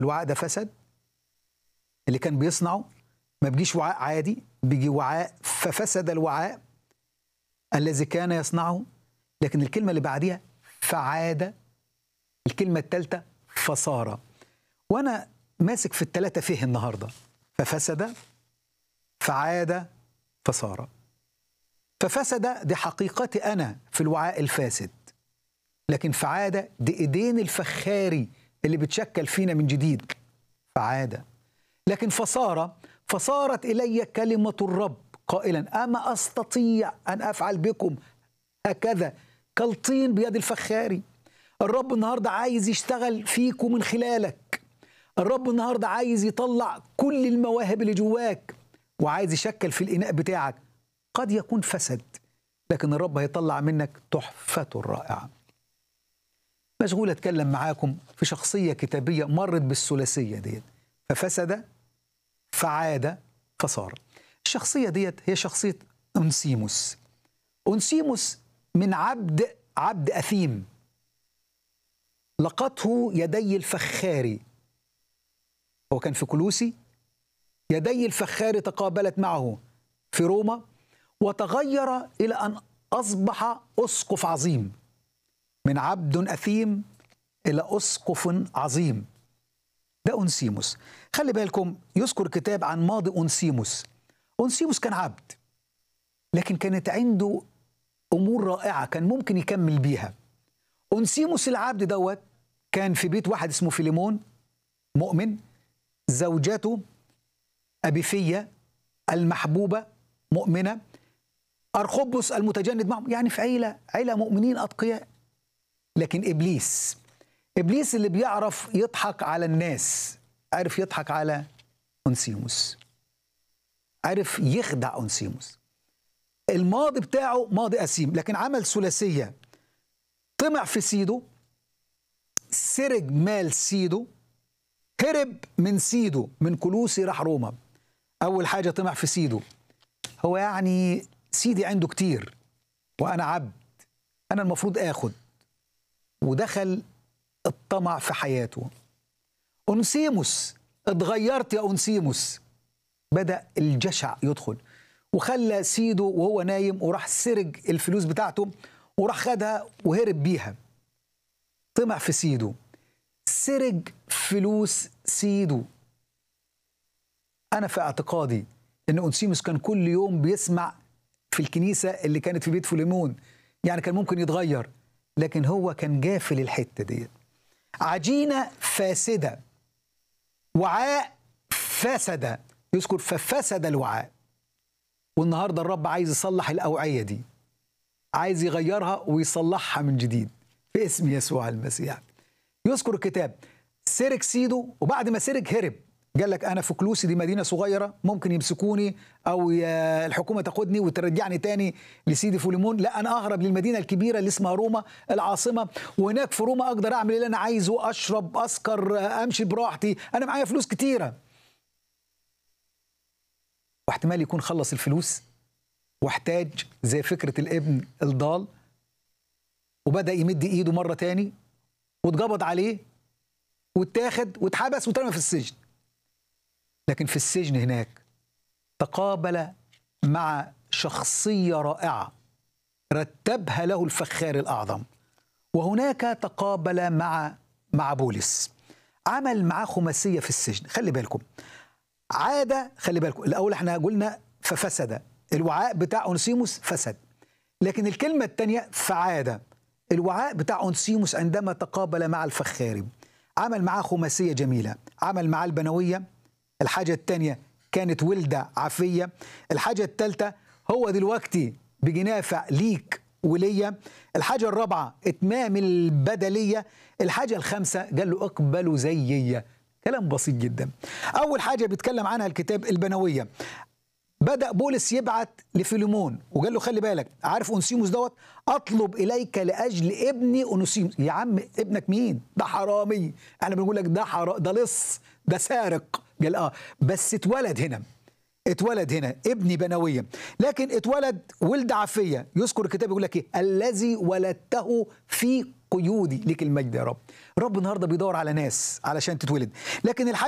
الوعاء ده فسد اللي كان بيصنعه ما بيجيش وعاء عادي بيجي وعاء ففسد الوعاء الذي كان يصنعه لكن الكلمة اللي بعديها فعاد الكلمة الثالثة فصار وأنا ماسك في الثلاثة فيه النهاردة ففسد فعاد فصار ففسد دي حقيقتي أنا في الوعاء الفاسد لكن فعاد دي إيدين الفخاري اللي بتشكل فينا من جديد فعاد لكن فصار فصارت إلي كلمة الرب قائلا أما أستطيع أن أفعل بكم هكذا كالطين بيد الفخاري الرب النهاردة عايز يشتغل فيك ومن خلالك الرب النهاردة عايز يطلع كل المواهب اللي جواك وعايز يشكل في الإناء بتاعك قد يكون فسد لكن الرب هيطلع منك تحفته الرائعة مشغول أتكلم معاكم في شخصية كتابية مرت بالثلاثية ديت ففسد فعاد فصار الشخصية ديت هي شخصية أنسيموس أنسيموس من عبد عبد أثيم لقته يدي الفخاري هو كان في كلوسي يدي الفخاري تقابلت معه في روما وتغير إلى أن أصبح أسقف عظيم من عبد أثيم إلى أسقف عظيم ده أنسيموس خلي بالكم يذكر كتاب عن ماضي أنسيموس أنسيموس كان عبد لكن كانت عنده أمور رائعة كان ممكن يكمل بيها أنسيموس العبد دوت كان في بيت واحد اسمه فيليمون مؤمن زوجته أبيفية المحبوبة مؤمنة أرخبس المتجند معهم يعني في عيلة عيلة مؤمنين أتقياء لكن إبليس إبليس اللي بيعرف يضحك على الناس عرف يضحك على أنسيموس عرف يخدع أنسيموس الماضي بتاعه ماضي أسيم لكن عمل ثلاثية طمع في سيده سرق مال سيده هرب من سيده من كلوسي راح روما أول حاجة طمع في سيده هو يعني سيدي عنده كتير وأنا عبد أنا المفروض آخد ودخل الطمع في حياته أنسيموس اتغيرت يا أنسيموس بدأ الجشع يدخل وخلى سيده وهو نايم وراح سرق الفلوس بتاعته وراح خدها وهرب بيها طمع في سيده سرق فلوس سيده أنا في اعتقادي إن أنسيموس كان كل يوم بيسمع في الكنيسة اللي كانت في بيت فليمون يعني كان ممكن يتغير لكن هو كان جافل الحتة ديت عجينة فاسدة وعاء فسد يذكر ففسد الوعاء والنهاردة الرب عايز يصلح الأوعية دي عايز يغيرها ويصلحها من جديد في اسم يسوع المسيح يذكر الكتاب سرق سيده وبعد ما سرق هرب قال لك انا في كلوسي دي مدينه صغيره ممكن يمسكوني او الحكومه تاخدني وترجعني تاني لسيدي فوليمون لا انا اهرب للمدينه الكبيره اللي اسمها روما العاصمه وهناك في روما اقدر اعمل اللي انا عايزه اشرب اسكر امشي براحتي انا معايا فلوس كتيره واحتمال يكون خلص الفلوس واحتاج زي فكره الابن الضال وبدا يمد ايده مره تاني واتقبض عليه واتاخد واتحبس واترمى في السجن لكن في السجن هناك تقابل مع شخصية رائعة رتبها له الفخار الأعظم وهناك تقابل مع مع بولس عمل معاه خماسية في السجن خلي بالكم عادة خلي بالكم الأول احنا قلنا ففسد الوعاء بتاع أنسيموس فسد لكن الكلمة الثانية فعاد الوعاء بتاع أنسيموس عندما تقابل مع الفخاري عمل معاه خماسية جميلة عمل معاه البنوية الحاجة الثانية كانت ولدة عافية الحاجة الثالثة هو دلوقتي بجنافع ليك وليا الحاجة الرابعة إتمام البدلية الحاجة الخامسة قال له اقبلوا زيي كلام بسيط جدا أول حاجة بيتكلم عنها الكتاب البنوية بدأ بولس يبعت لفيليمون وقال له خلي بالك عارف أنسيموس دوت أطلب إليك لأجل ابني أنسيموس يا عم ابنك مين ده حرامي احنا بنقول لك ده حرا ده لص ده سارق قال اه بس اتولد هنا اتولد هنا ابني بنوية لكن اتولد ولد عفية يذكر الكتاب يقول لك ايه الذي ولدته في قيودي ليك المجد يا رب رب النهارده بيدور على ناس علشان تتولد لكن الحقيقة